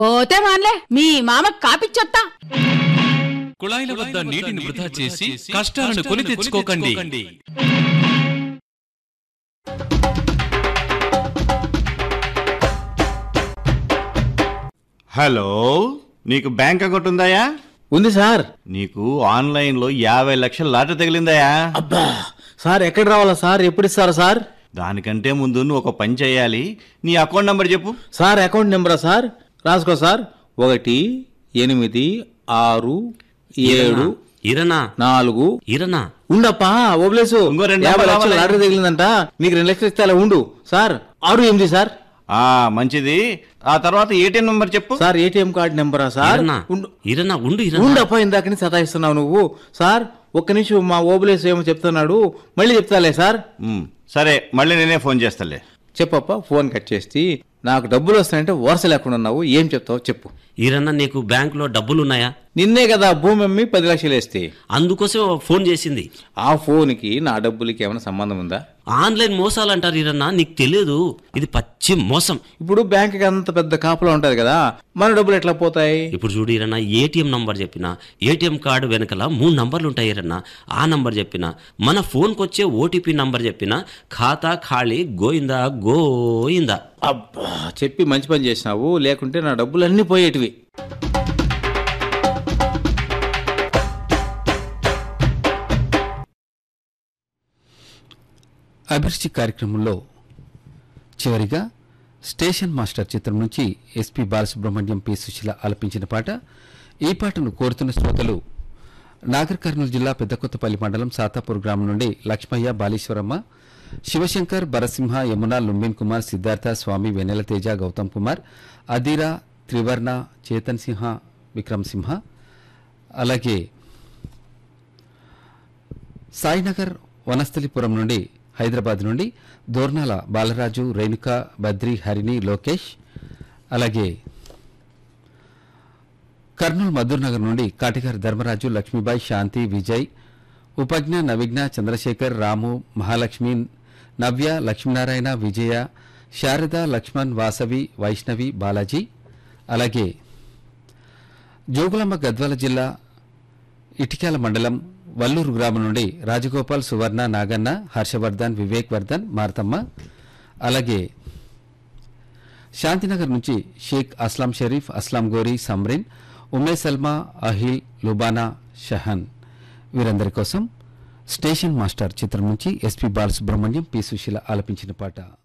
పోతే మాన్లే మీ మామ కాపిచ్చొత్తా కుళాయిల వద్ద నీటిని వృధా చేసి కష్టాలను కొని తెచ్చుకోకండి హలో నీకు బ్యాంక్ అకౌంట్ ఉందాయా ఉంది సార్ నీకు ఆన్లైన్లో యాభై లక్షల లాట తగిలిందాయా అబ్బా సార్ ఎక్కడ రావాలా సార్ ఎప్పుడు ఇస్తారా సార్ దానికంటే ముందు నువ్వు ఒక పని చేయాలి నీ అకౌంట్ నంబర్ చెప్పు సార్ అకౌంట్ నెంబరా సార్ రాసుకో సార్ ఒకటి ఎనిమిది ఆరు ఏడు ఇరనా నాలుగు ఇరనా ఉండప్పా ఓబ్లేసు ఇంకో రెండు యాభై నెంబర్లు లక్షలు రావాలి. లాటరీ తగిలిందంట నీకు రెండు లక్షలు ఇస్తే అలా ఉండు సార్ ఆరు ఎనిమిది సార్ ఆ మంచిది ఆ తర్వాత ఏటీఎం నంబర్ చెప్పు సార్ ఏటీఎం కార్డు నెంబరా సార్ ఇరనా ఉండు ఇరనా ఉండు ఇరనా ఉండప్పా ఇందాకని సతాయిస్తున్నావు నువ్వు సార్ ఒక్క నిమిషం మా ఓబులేసు ఏమో చెప్తున్నాడు మళ్ళీ చెప్తాలే సార్ ఉమ్, సరే మళ్ళీ నేనే ఫోన్ చేస్తాలే చెప్పప్ప ఫోన్ కట్ చేసి నాకు డబ్బులు వస్తాయంటే వరుస లేకుండా ఉన్నావు ఏం చెప్తావు చెప్పు ఇరన్నా నీకు బ్యాంకులో డబ్బులున్నాయా నిన్నే కదా భూమి అమ్మి పది లక్షలు వేస్తే అందుకోసం ఫోన్ చేసింది ఆ ఫోన్కి నా డబ్బులకి ఏమైనా సంబంధం ఉందా ఆన్లైన్ మోసాలు అంటారు ఇరన్నా నీకు తెలియదు ఇది పచ్చి మోసం ఇప్పుడు బ్యాంక్కి అంత పెద్ద కాపలా ఉంటది కదా మన డబ్బులు ఎట్లా పోతాయి ఇప్పుడు చూడు ఇరన్నా ఏటీఎం నంబర్ చెప్పిన ఏటీఎం కార్డు వెనకల మూడు నంబర్లు ఉంటాయి ఇరన్నా ఆ నంబర్ చెప్పిన మన ఫోన్కి వచ్చే ఓటీపీ నంబర్ చెప్పిన ఖాతా ఖాళీ గోయిందా గోయిందా అబ్బా చెప్పి మంచి పని చేసినావు లేకుంటే నా డబ్బులు అన్నీ పోయేటివి అభిరుచి కార్యక్రమంలో చివరిగా స్టేషన్ మాస్టర్ చిత్రం నుంచి ఎస్పి బాలసుబ్రహ్మణ్యం పి సుశీల ఆలపించిన పాట ఈ పాటను కోరుతున్న శ్రోతలు నాగర్ కర్నూలు జిల్లా పెద్దకొత్తపల్లి మండలం సాతాపూర్ గ్రామం నుండి లక్ష్మయ్య బాలీశ్వరమ్మ శివశంకర్ బరసింహ యమున లుంబిన్ కుమార్ సిద్ధార్థ స్వామి వెన్నెల తేజ గౌతమ్ కుమార్ అదిరా త్రివర్ణ చేతన్ సింహ విక్రమ్ సింహ అలాగే సాయినగర్ వనస్థలిపురం నుండి హైదరాబాద్ నుండి దోర్నాల బాలరాజు రేణుక బద్రి హరిణి లోకేష్ అలాగే కర్నూలు మధుర్ నగర్ నుండి కాటిగారి ధర్మరాజు లక్ష్మీబాయి శాంతి విజయ్ ఉపజ్ఞ నవిజ్ఞ చంద్రశేఖర్ రాము మహాలక్ష్మి నవ్య లక్ష్మీనారాయణ విజయ శారద లక్ష్మణ్ వాసవి వైష్ణవి బాలాజీ అలాగే జోగులాంబ గద్వాల జిల్లా ఇటిక్యాల మండలం వల్లూరు గ్రామం నుండి రాజగోపాల్ సువర్ణ నాగన్న హర్షవర్ధన్ వివేక్ వర్ధన్ మారతమ్మ అలాగే శాంతినగర్ నుంచి షేక్ అస్లాం షరీఫ్ అస్లాం గోరీ సమ్రిన్ ఉమే సల్మా అహిల్ లుబానా షహన్ వీరందరి కోసం స్టేషన్ మాస్టర్ చిత్రం నుంచి ఎస్పి బాలసుబ్రహ్మణ్యం పి సుశీల ఆలపించిన పాట